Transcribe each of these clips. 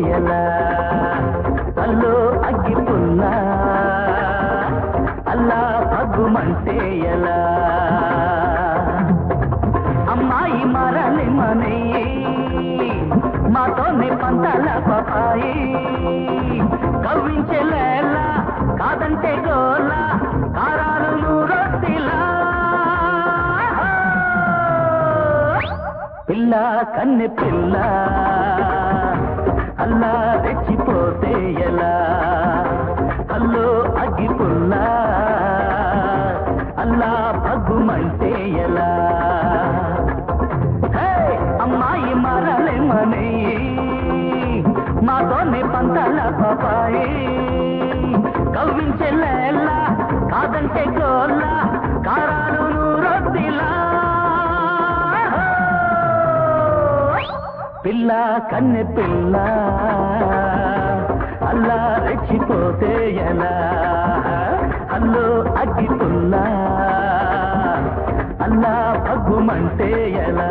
ఎలా అల్లో అగ్గి పుల్లా అల్లా పగ్గుమంటే ఎలా అమ్మాయి మరలి మనే మాతోనే పంటల పపాయి కవ్వించెలేలా కాదంటే గోలా కారాలు నూరొత్తిలా పిల్ల కన్నె పిల్ల అల్లా రెచ్చిపోతే ఎలా కల్లో అగ్గి పుల్ల అల్లా భగ్గుమంటే ఎలా హే, అమ్మాయి మరలే మనే మాతోనే పంటల పాపాయి కవ్వించెల్లా కాదంటే గోల్లా కారాలు నూరొద్దిలా పిల్ల కన్నె పిల్ల అల్లా రెచ్చిపోతే ఎలా అల్లు అగ్గి పుల్ల అల్లా పగ్గుమంటే ఎలా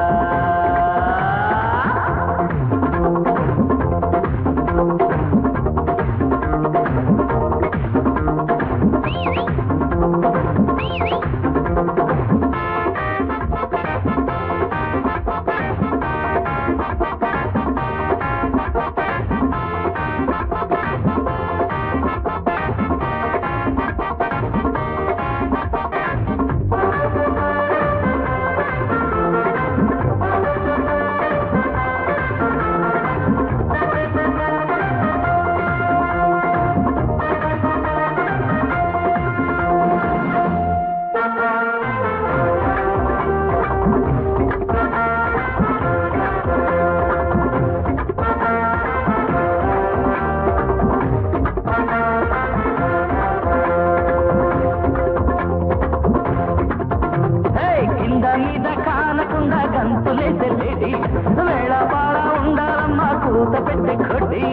హే, కింద మీద కానకుండా గంతులేసే లేడి వేళ పాడ ఉండాలమ్మా కూత పెట్టే కొడ్డి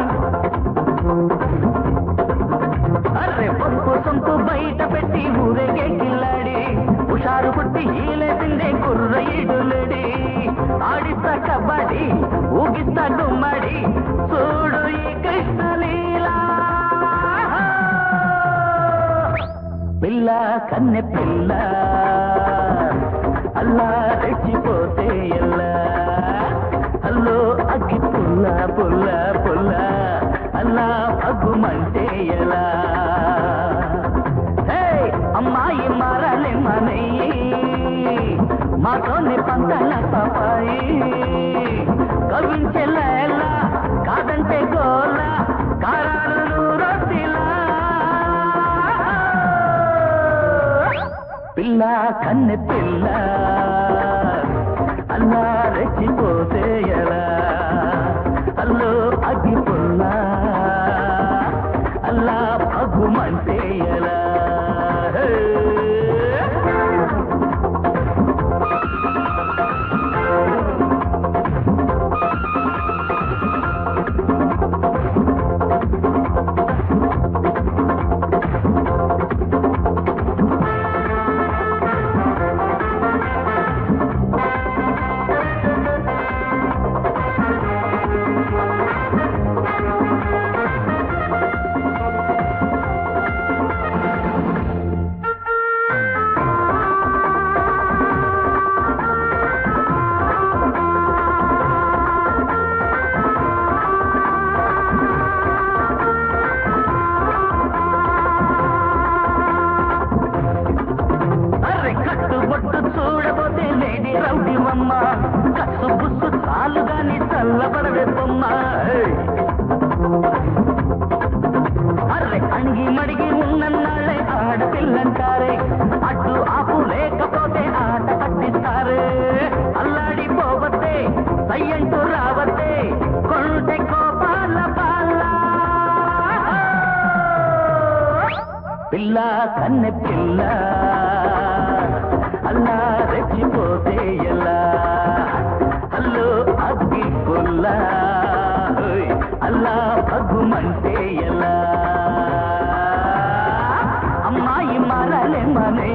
అర్రె పొక్కు సొంతు బయట పెట్టి ఊరేగే కిల్లాడి హుషారు పుట్టి ఈలేసిందే కుర్ర ఈడులేడి ఆడిస్తా కబడ్డీ ఊగిస్తా గుమ్మడి చూడు ఈ కృష్ణలీలా పిల్ల కన్నె పిల్ల అల్లా రెచ్చిపోతే ఎల్లా అల్లో అగ్గి పుల్ల పుల్ల పుల్ల అల్లా పగ్గుమంటే ఎలా హే అమ్మాయి మారాలి మనయ్యి మాతోనే పంటల పాపాయి కవించెలా ఎలా కాదంటే గోలా కారాలు రొట్టిలా పిల్ల కన్నె పిల్ల అల్లా రెచ్చిపోతే ఎలా అల్లు అగ్గి పుల్ల అల్లా పగ్గుమంటే ఎలా హే. అర్రె కట్టు బొట్టు చూడబోతే లేడీ రౌడి మమ్మ కట్టు బుస్సు చాలుగాని చల్లబడవే బొమ్మ అర్రె అణిగి మడిగి ఉన్నన్నాళ్ళే ఆడపిల్లంటారే అడ్డు ఆపు లేకపోతే ఆట పట్టిస్తారే అల్లాడిపోవతే సయ్యంటూ రావతే కొంటె కోపాల పాల పిల్ల కన్నె పిల్ల అల్లా రెచ్చిపోతే ఎలా అల్లు అగ్గి పుల్ల ఓయ్, అల్లా పగ్గుమంటే ఎలా అమ్మాయి మారాలే మనే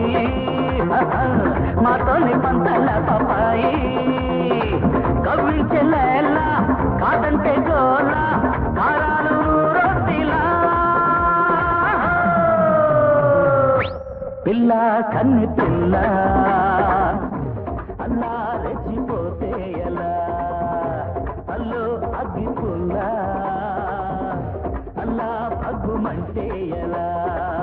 మాతోనే పంతల పపాయి కవించెలా కాదంటే గోలా పిల్ల కన్ని పిల్ల అల్లా రెచ్చిపోతే ఎలా అల్లో అగ్గి పుల్ల అల్లా పగ్గుమంటే ఎలా